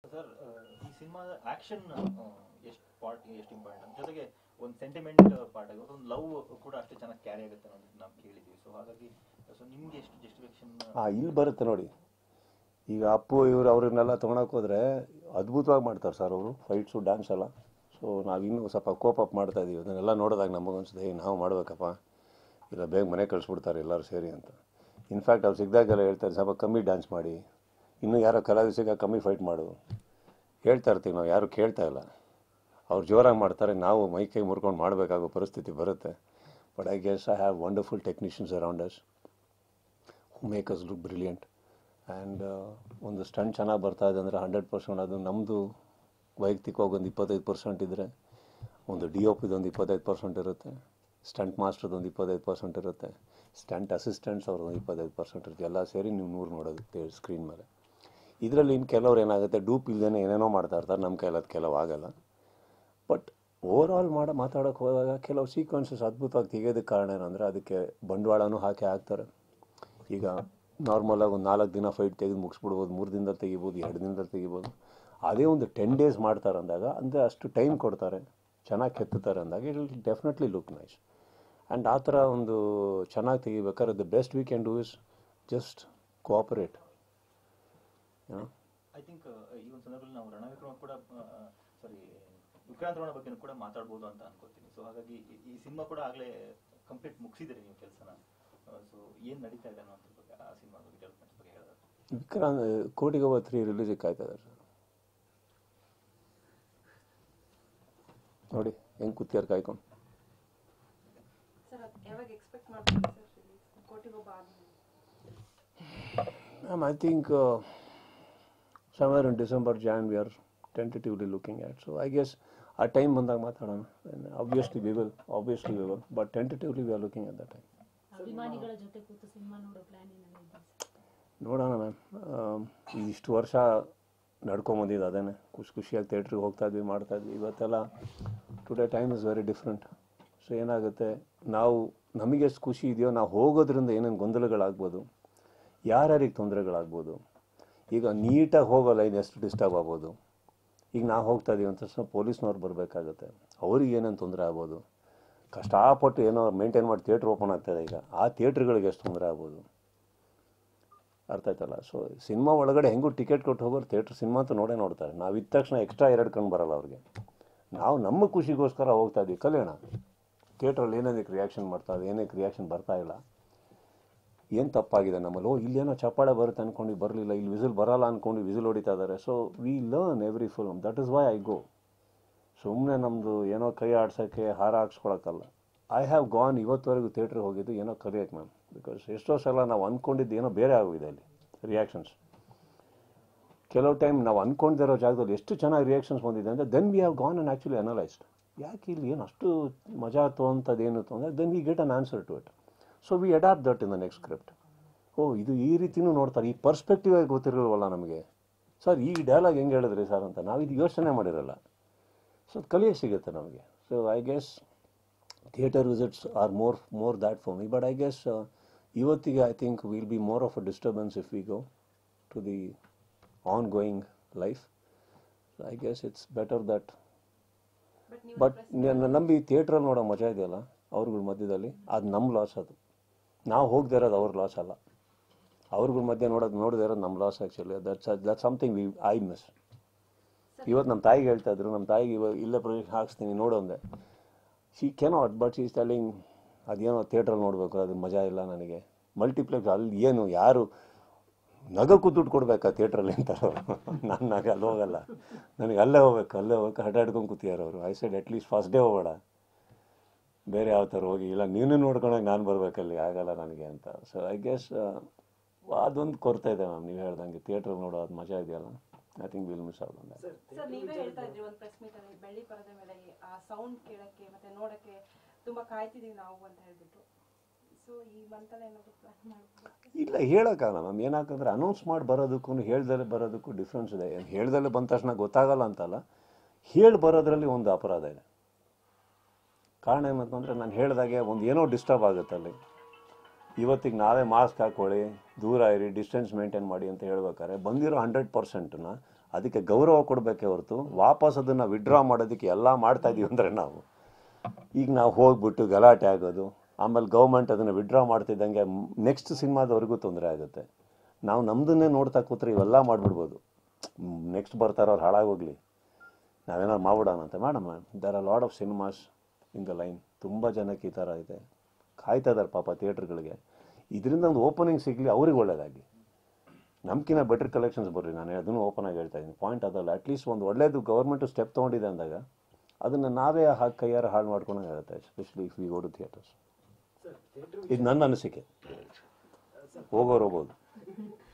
Sir ಈ ಸಿನಿಮಾದ action ಎಷ್ಟು ಪಾರ್ಟ್ ಎಷ್ಟು ಇಂಪಾರ್ಟೆಂಟ್ ಜೊತೆಗೆ ಒಂದು ಸೆಂಟಿಮೆಂಟ್ ಪಾರ್ಟ್ ಆಗುತ್ತೆ ಒಂದು ಲವ್ ಕೂಡ ಅಷ್ಟೇ ಚೆನ್ನಾಗಿ ಕ್ಯಾರಿ ಆಗುತ್ತೆ ಅನ್ನೋದು ನಾವು ಕೇಳಿದ್ವಿ ಸೊ ಹಾಗಾಗಿ ಸೊ ನಿಮ್ಗೆ ಎಷ್ಟು ಜಸ್ಟಿಫಿಕೇಶನ್ ಹಾಂ ಇಲ್ಲಿ ಬರುತ್ತೆ ನೋಡಿ ಈಗ ಅಪ್ಪು ಇವರು ಅವ್ರನ್ನೆಲ್ಲ ತೊಗೊಳಕ್ಕೆ ಹೋದರೆ ಅದ್ಭುತವಾಗಿ ಮಾಡ್ತಾರೆ ಸರ್ ಅವರು ಫೈಟ್ಸು ಡ್ಯಾನ್ಸ್ ಎಲ್ಲ ಸೊ ನಾವಿನ್ನೂ ಸ್ವಲ್ಪ ಕೋಪ್ ಅಪ್ ಮಾಡ್ತಾ ಇದೀವಿ ಅದನ್ನೆಲ್ಲ ನೋಡಿದಾಗ ನಮಗೆ ಅನ್ಸುತ್ತೆ "ಏಯ್, ನಾವು ಮಾಡಬೇಕಪ್ಪ ಇಲ್ಲ ಬೇಗ ಮನೆ ಕಳಿಸ್ಬಿಡ್ತಾರೆ ಎಲ್ಲರೂ ಸೇರಿ ಅಂತ ಇನ್ಫ್ಯಾಕ್ಟ್ ಅವ್ರು ಸಿಕ್ಕಿದಾಗೆಲ್ಲ ಹೇಳ್ತಾರೆ ಸ್ವಲ್ಪ ಕಮ್ಮಿ ಡ್ಯಾನ್ಸ್ ಮಾಡಿ ಇನ್ನೂ ಯಾರೋ ಕಲಾವಿದ ಸಿಗ ಕಮ್ಮಿ ಫೈಟ್ ಮಾಡು ಹೇಳ್ತಾ ಇರ್ತೀವಿ ನಾವು ಯಾರು ಕೇಳ್ತಾ ಇಲ್ಲ ಅವ್ರು ಜೋರಾಗಿ ಮಾಡ್ತಾರೆ ನಾವು ಮೈ ಕೈ ಮುರ್ಕೊಂಡು ಮಾಡಬೇಕಾಗೋ ಪರಿಸ್ಥಿತಿ ಬರುತ್ತೆ but I guess I have wonderful technicians around us who make us look brilliant and ಒಂದು ಸ್ಟಂಟ್ ಚೆನ್ನಾಗಿ ಬರ್ತಾ ಇದೆ ಅಂದರೆ ಹಂಡ್ರೆಡ್ ಪರ್ಸೆಂಟ್ ಅದು ನಮ್ಮದು ವೈಯಕ್ತಿಕವಾಗಿ ಒಂದು ಇಪ್ಪತ್ತೈದು ಪರ್ಸೆಂಟ್ ಇದ್ದರೆ ಒಂದು ಡಿ ಒ ಪಿದೊಂದು ಇಪ್ಪತ್ತೈದು ಪರ್ಸೆಂಟ್ ಇರುತ್ತೆ ಸ್ಟಂಟ್ ಮಾಸ್ಟರ್ದೊಂದು ಇಪ್ಪತ್ತೈದು ಪರ್ಸೆಂಟ್ ಇರುತ್ತೆ ಸ್ಟಂಟ್ ಅಸಿಸ್ಟೆಂಟ್ಸ್ ಅವ್ರದ್ದು ಇಪ್ಪತ್ತೈದು ಪರ್ಸೆಂಟ್ ಇರುತ್ತೆ ಎಲ್ಲ ಸೇರಿ ನೀವು ನೂರು ನೋಡೋದು ಸ್ಕ್ರೀನ್ ಮೇಲೆ ಇದರಲ್ಲಿ ಇನ್ನು ಕೆಲವ್ರು ಏನಾಗುತ್ತೆ ಡೂಪ್ ಇಲ್ದೇ ಏನೇನೋ ಮಾಡ್ತಾ ಇರ್ತಾರೆ ನಮ್ಮ ಕೈಲಿ ಅದು ಕೆಲವು ಆಗಲ್ಲ ಬಟ್ ಓವರ್ ಆಲ್ ಮಾಡ ಮಾತಾಡೋಕೆ ಹೋದಾಗ ಕೆಲವು ಸೀಕ್ವೆನ್ಸಸ್ ಅದ್ಭುತವಾಗಿ ತೆಗೆಯೋದಕ್ಕೆ ಕಾರಣ ಏನಂದರೆ ಅದಕ್ಕೆ ಬಂಡವಾಳನೂ ಹಾಕಿ ಹಾಕ್ತಾರೆ ಈಗ ನಾರ್ಮಲಾಗಿ ಒಂದು ನಾಲ್ಕು ದಿನ ಫೈಟ್ ತೆಗೆದು ಮುಗಿಸ್ಬಿಡ್ಬೋದು ಮೂರು ದಿನದಲ್ಲಿ ತೆಗಿಬೋದು ಎರಡು ದಿನದಲ್ಲಿ ತೆಗಿಬೋದು ಅದೇ ಒಂದು ಟೆನ್ ಡೇಸ್ ಮಾಡ್ತಾರೆ ಅಂದಾಗ ಅಂದರೆ ಅಷ್ಟು ಟೈಮ್ ಕೊಡ್ತಾರೆ ಚೆನ್ನಾಗಿ ಕೆತ್ತುತ್ತಾರೆ ಅಂದಾಗ it will definitely look nice and ಆ ಥರ ಒಂದು ಚೆನ್ನಾಗಿ ತೆಗಿಬೇಕಾದ್ರೆ the best we can do is just cooperate I think ಈ ಒಂದು ಸಂದರ್ಭದಲ್ಲಿ ನಾವು ರಣವಿಕ್ರಮ ಕೂಡ ಸಾರಿ ವಿಕ್ರಾಂತ್ ರೋಣ ಬಗ್ಗೆ ಕೂಡ ಮಾತಾಡ್ಬೋದು ಅಂತ ಅನ್ಕೋತೀನಿ ಸೊ ಹಾಗಾಗಿ ಈ- ಈ ಸಿನಿಮಾ ಕೂಡ ಆಗಲೇ ಕಂಪ್ಲೀಟ್ ಮುಗಿಸಿದ್ರಿ ನೀವು ಕೆಲಸನ ಸೊ ಏನು ನಡೀತಾ ಇದೆ ಅನ್ನೋ ಬಗ್ಗೆ ಆ ಸಿನಿಮಾ ಬಗ್ಗೆ ಡೆವಲಪ್ಮೆಂಟ್ಸ್ ಬಗ್ಗೆ ಹೇಳಿದ್ರೆ ವಿಕ್ರಾಂತ್ ಕೋಟಿಗೊಬ್ಬ ತ್ರೀ ರಿಲೀಸಿಗೆ ಕಾಯ್ತಾ ಇದ್ದಾರೆ ಸರ್ ನೋಡಿ ಹೆಂಗೆ ಕೂತ್ಯಾರ ಕಾಯ್ಕೊಂಡು ಸರ್ ಅದು ಯಾವಾಗ ಎಕ್ಸ್ಪೆಕ್ಟ್ ಮಾಡ್ತೀವಿ ಸರ್ ರಿಲೀಸ್ ಕೋಟಿಗೊಬ್ಬ ಆದ್ಮೇಲೆ Ma'am, I think uh, somewhere in December, Jan, we are tentatively looking at. So I guess our time ಬಂದಾಗ ಮಾತಾಡೋಣ And obviously we will, obviously we will, but tentatively we are looking at that time. ಅಭಿಮಾನಿಗಳ ಜೊತೆ ಕೂತು cinema ನೋಡೋ plan ಏನಾದ್ರು ಇದೆ ನೋಡೋಣ ma'am ಇಷ್ಟು ವರ್ಷ ನಡ್ಕೊಂಬಂದಿದ್ದು ಅದೇನೆ ಖುಷಿ ಖುಷಿಯಾಗಿ ಥಿಯೇಟ್ರಿಗೆ ಹೋಗ್ತಾ ಇದ್ವಿ ಮಾಡ್ತಾ ಇದ್ವಿ ಇವತ್ತೆಲ್ಲ today time is very different so ಏನಾಗುತ್ತೆ ನಾವು ನಮಗೆ ಎಷ್ಟು ಖುಷಿ ಇದೆಯೋ ನಾವು ಹೋಗೋದ್ರಿಂದ ಏನೇನು ಗೊಂದಲಗಳಾಗ್ಬೋದು ಯಾರ್ಯಾರಿಗೆ ತೊಂದರೆಗಳಾಗ್ಬೋದು ಈಗ ನೀಟಾಗಿ ಹೋಗೋ ಲೈನ್ ಎಷ್ಟು ಡಿಸ್ಟರ್ಬ್ ಆಗ್ಬೋದು ಈಗ ನಾವು ಹೋಗ್ತಾ ಇದೀವಿ ಅಂತ ತಕ್ಷಣ ಪೊಲೀಸ್ನವ್ರು ಬರಬೇಕಾಗತ್ತೆ ಅವ್ರಿಗೆ ಏನೇನು ತೊಂದರೆ ಆಗ್ಬೋದು ಕಷ್ಟಪಟ್ಟು ಏನೋ ಮೇಂಟೈನ್ ಮಾಡಿ ಥಿಯೇಟ್ರ್ ಓಪನ್ ಆಗ್ತಾಯಿದೆ ಈಗ ಆ ಥಿಯೇಟ್ರ್ಗಳಿಗೆ ಎಷ್ಟು ತೊಂದರೆ ಆಗ್ಬೋದು ಅರ್ಥ ಆಯ್ತಲ್ಲ ಸೊ ಸಿನಿಮಾ ಒಳಗಡೆ ಹೆಂಗೂ ಟಿಕೆಟ್ ಕೊಟ್ಟು ಹೋಗೋರು ಥಿಯೇಟ್ರ್ ಸಿನಿಮಾ ಅಂತ ನೋಡೇ ನೋಡ್ತಾರೆ ನಾವು ಇದ್ದ ತಕ್ಷಣ ಎಕ್ಸ್ಟ್ರಾ ಎರಡು ಕಣ್ಣು ಬರಲ್ಲ ಅವ್ರಿಗೆ ನಾವು ನಮ್ಮ ಖುಷಿಗೋಸ್ಕರ ಹೋಗ್ತಾ ಇದ್ವಿ ಕಲಿಯೋಣ ಥಿಯೇಟ್ರಲ್ಲಿ ಏನೇನಕ್ಕೆ ರಿಯಾಕ್ಷನ್ ಮಾಡ್ತಾ ಇದೆ ಏನಕ್ಕೆ ರಿಯಾಕ್ಷನ್ ಬರ್ತಾ ಇಲ್ಲ ಏನು ತಪ್ಪಾಗಿದೆ ನಮ್ಮಲ್ಲಿ ಓ ಇಲ್ಲೇನೋ ಚಪ್ಪಾಳೆ ಬರುತ್ತೆ ಅಂದ್ಕೊಂಡು ಬರಲಿಲ್ಲ ಇಲ್ಲಿ ವಿಸಿಲ್ ಬರಲ್ಲ ಅಂದ್ಕೊಂಡು ವಿಸಿಲ್ ಹೊಡಿತಾ ಇದ್ದಾರೆ so we learn every film that is why I go ಸುಮ್ಮನೆ ನಮ್ಮದು ಏನೋ ಕೈ ಆಡ್ಸೋಕ್ಕೆ ಹಾರ ಹಾಕ್ಸ್ಕೊಳಕ್ಕಲ್ಲ ಐ ಹ್ಯಾವ್ ಗಾನ್ ಇವತ್ತುವರೆಗೂ ಥಿಯೇಟ್ರಿಗೆ ಹೋಗಿದ್ದು ಏನೋ ಕಲಿಯೋಕ್ಕೆ ಮ್ಯಾಮ್ ಬಿಕಾಸ್ ಎಷ್ಟೋ ಸಲ ನಾವು ಅಂದ್ಕೊಂಡಿದ್ದು ಏನೋ ಬೇರೆ ಆಗೋಗಿದೆ ಅಲ್ಲಿ ರಿಯಾಕ್ಷನ್ಸ್ ಕೆಲವು ಟೈಮ್ ನಾವು ಅಂದ್ಕೊಂಡಿರೋ ಜಾಗದಲ್ಲಿ ಎಷ್ಟು ಚೆನ್ನಾಗಿ ರಿಯಾಕ್ಷನ್ಸ್ ಬಂದಿದೆ ಅಂದರೆ then we have gone and actually analysed ಯಾಕೆ ಇಲ್ಲಿ ಏನು ಅಷ್ಟು ಮಜಾ ತೊಗೊಂಥದ್ದು ಏನು ಅಂದರೆ then we get an answer to it so we adapt that in the next script ಓ ಇದು ಈ ರೀತಿನೂ ನೋಡ್ತಾರೆ ಈ ಪರ್ಸ್ಪೆಕ್ಟಿವ್ ಆಗಿ ಗೊತ್ತಿರಲ್ವಲ್ಲ ನಮಗೆ ಸರ್ ಈ ಡೈಲಾಗ್ ಹೆಂಗೆ ಹೇಳಿದ್ರಿ ಸರ್ ಅಂತ ನಾವು ಇದು ಯೋಚನೆ ಮಾಡಿರಲ್ಲ ಸೊ ಕಲಿಯೋಕ್ಕೆ ಸಿಗುತ್ತೆ ನಮಗೆ so I guess theatre visits are more more that for me but I guess ಇವತ್ತಿಗೆ I think will be more of a disturbance if we go to the ongoing life I guess it's better that but ನೀವು but ನಂಬಿ ಥಿಯೇಟ್ರಲ್ಲಿ ನೋಡೋ ಮಜಾ ಇದೆಯಲ್ಲ ಅವ್ರಗಳ ಮಧ್ಯದಲ್ಲಿ ಅದು ನಮ್ಮ ಲಾಸ್ ಅದು ನಾವು ಹೋಗದೆ ಇರೋದು ಅವ್ರ ಲಾಸ್ ಅಲ್ಲ ಅವ್ರಗಳ ಮಧ್ಯೆ ನೋಡೋದು ನೋಡದೇ ಇರೋದು ನಮ್ಮ loss actually that's that something we I miss ಇವತ್ತು ನಮ್ಮ ತಾಯಿಗೆ ಹೇಳ್ತಾ ಇದ್ರು ನಮ್ಮ ತಾಯಿಗೆ ಇವಾಗ ಇಲ್ಲೇ ಪ್ರೊಜೆಕ್ಟ್ ಹಾಕ್ಸ್ತೀನಿ ನೋಡು ಅಂದೆ she cannot but she's telling ಅದೇನೋ ಥಿಯೇಟ್ರಲ್ಲಿ ನೋಡಬೇಕು ಅದು ಮಜಾ ಇಲ್ಲ ನನಗೆ ಮಲ್ಟಿಪ್ಲೆಕ್ಸ್ ಅಲ್ಲಿ ಏನು ಯಾರು ನಗಕ್ಕೂ ದುಡ್ಡು ಕೊಡ್ಬೇಕಾ ಥಿಯೇಟ್ರಲ್ಲಿ ಅಂತಾರೆ ನಾನು ನಗ ಅಲ್ಲಿ ಹೋಗಲ್ಲ ನನಗೆ ಅಲ್ಲೇ ಹೋಗ್ಬೇಕು ಅಲ್ಲೇ ಹೋಗ್ಬೇಕು ಹಠ ಹಿಡ್ಕೊಂಡು ಕೂತಿಯಾರ ಅವರು I said at least first day ಹೋಗೋಣ ಬೇರೆ ಯಾವ ಥರ ಹೋಗಿ ಇಲ್ಲ ನೀನು ನೋಡ್ಕೊಂಡಾಗ ನಾನು ಬರಬೇಕಲ್ಲಿ ಆಗಲ್ಲ ನನಗೆ ಅಂತ ಸೊ ಐ ಗೆಸ್ ಅದೊಂದು ಕೊರತೆ ಇದೆ ಮ್ಯಾಮ್ ನೀವು ಹೇಳ್ದಂಗೆ ಥಿಯೇಟ್ರಲ್ಲಿ ನೋಡೋ ಅದು ಮಜಾ ಇದೆಯಲ್ಲ I think will miss out ಅಂತ ಸರ್ ನೀವೇ ಹೇಳ್ತಾ ಇದ್ರಿ ಒಂದು ಪ್ರೆಸ್ ಮೀಟ್ ಅಲ್ಲಿ ಬೆಳ್ಳಿ ಪರದೆ ಮೇಲೆ ಆ ಸೌಂಡ್ ಕೇಳಕ್ಕೆ ಮತ್ತೆ ನೋಡಕ್ಕೆ ತುಂಬಾ ಕಾಯ್ತಿದೀವಿ ನಾವು ಅಂತ ಹೇಳ್ಬಿಟ್ಟು ಸೊ ಈ ಮಂತಲ್ಲಿ ಏನಾದ್ರು ಪ್ಲಾನ್ ಮಾಡ್ಬೋದು ಇಲ್ಲ ಹೇಳೋಕ್ಕಾಗಲ್ಲ ಮ್ಯಾಮ್ ಏನಾಕಂದ್ರೆ ಅನೌನ್ಸ್ ಮಾಡಿ ಬರೋದಕ್ಕೂ ಹೇಳ್ದಲ್ಲೇ ಬರೋದಕ್ಕೂ ಡಿಫ್ರೆನ್ಸ್ ಇದೆ ಹೇಳ್ದಲ್ಲೇ ಬಂದ ತಕ್ಷಣ ಗೊತ್ತಾಗಲ್ಲ ಅಂತಲ್ಲ ಹೇಳಿ ಬರೋದ್ರಲ್ಲಿ ಒಂದು ಅಪರಾಧ ಇದೆ ಕಾರಣ ಏನಂತಂದರೆ ನಾನು ಹೇಳ್ದಾಗೆ ಒಂದು ಏನೋ ಡಿಸ್ಟರ್ಬ್ ಆಗುತ್ತೆ ಅಲ್ಲಿ ಇವತ್ತಿಗೆ ನಾವೇ ಮಾಸ್ಕ್ ಹಾಕೊಳ್ಳಿ ದೂರ ಇರಿ ಡಿಸ್ಟೆನ್ಸ್ ಮೇಂಟೈನ್ ಮಾಡಿ ಅಂತ ಹೇಳ್ಬೇಕಾದ್ರೆ ಬಂದಿರೋ ಹಂಡ್ರೆಡ್ ಪರ್ಸೆಂಟನ್ನ ಅದಕ್ಕೆ ಗೌರವ ಕೊಡಬೇಕೇ ಹೊರತು ವಾಪಸ್ ಅದನ್ನು ವಿಡ್ರಾ ಮಾಡೋದಕ್ಕೆ ಎಲ್ಲ ಮಾಡ್ತಾ ಇದೀವಿ ಅಂದರೆ ನಾವು ಈಗ ನಾವು ಹೋಗ್ಬಿಟ್ಟು ಗಲಾಟೆ ಆಗೋದು ಆಮೇಲೆ ಗೌರ್ಮೆಂಟ್ ಅದನ್ನು ವಿಡ್ರಾ ಮಾಡ್ತಿದ್ದಂಗೆ ನೆಕ್ಸ್ಟ್ ಸಿನಿಮಾದವರೆಗೂ ತೊಂದರೆ ಆಗುತ್ತೆ ನಾವು ನಮ್ಮದನ್ನೇ ನೋಡ್ತಾ ಕೂತ್ರೆ ಇವೆಲ್ಲ ಮಾಡಿಬಿಡ್ಬೋದು ನೆಕ್ಸ್ಟ್ ಬರ್ತಾರವ್ರು ಹಾಳಾಗೋಗ್ಲಿ ನಾವೇನಾದ್ರು ಮಾಡ್ಬಿಡೋಣ ಅಂತ ಮಾಡಮ್ಮ there are lot of cinemas in the line ತುಂಬ ಜನಕ್ಕೆ ಈ ಥರ ಇದೆ ಕಾಯ್ತಾ ಇದ್ದಾರೆ ಪಾಪ ಥಿಯೇಟ್ರ್ಗಳಿಗೆ ಇದರಿಂದ ಒಂದು ಓಪನಿಂಗ್ ಸಿಗಲಿ ಅವ್ರಿಗೆ ಒಳ್ಳೇದಾಗಿ ನಮ್ಕಿನ ಬೆಟರ್ ಕಲೆಕ್ಷನ್ಸ್ ಬರ್ರಿ ನಾನು ಅದನ್ನು ಓಪನ್ ಆಗಿ ಹೇಳ್ತಾ ಇದ್ದೀನಿ ಪಾಯಿಂಟ್ ಅದಲ್ಲ ಅಟ್ಲೀಸ್ಟ್ ಒಂದು ಒಳ್ಳೇದು ಗೌರ್ಮೆಂಟು ಸ್ಟೆಪ್ ತೊಗೊಂಡಿದೆ ಅಂದಾಗ ಅದನ್ನು ನಾವೇ ಹಾಕಿ ಕೈಯಾರ ಹಾಳು ಮಾಡ್ಕೊಳಂಗಾಗುತ್ತೆ especially if we go to theatres ಇದು ನನ್ನ ಅನಿಸಿಕೆ ಹೋಗೋರು ಹೋಗ್ಬೋದು